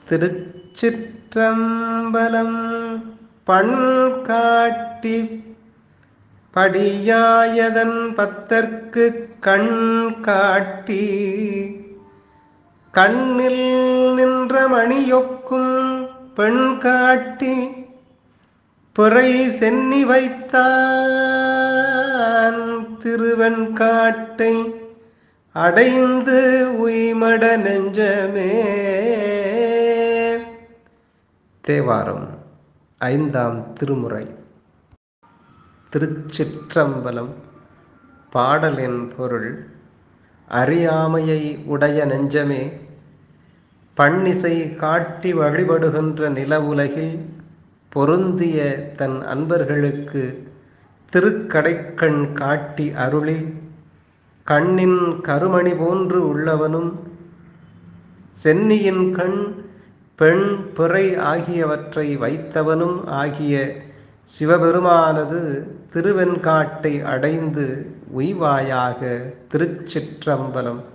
திருச்சிற்றம்பலம் பண் காட்டி படியாயதன் பத்தர்க்கு கண் காட்டி கண்ணில் நின்ற மணியொக்கும் பெண் காட்டி பிறை சென்னி வைத்தான் திருவெண்காட்டை அடைந்து உய்மட நெஞ்சமே தேவாரம் ஐந்தாம் திருமுறை திருச்சிற்றம்பலம் பாடலின் பொருள் அறியாமையை உடைய நெஞ்சமே பண்ணிசை காட்டி வழிபடுகின்ற நிலவுலகில் பொருந்திய தன் அன்பர்களுக்கு திருக்கடைக்கண் காட்டி அருளி கண்ணின் கருமணி போன்று உள்ளவனும் சென்னியின் கண் பெண் பிறை ஆகியவற்றை வைத்தவனும் ஆகிய சிவபெருமானது திருவெண்காட்டை அடைந்து உய்வாயாக திருச்சிற்றம்பலம்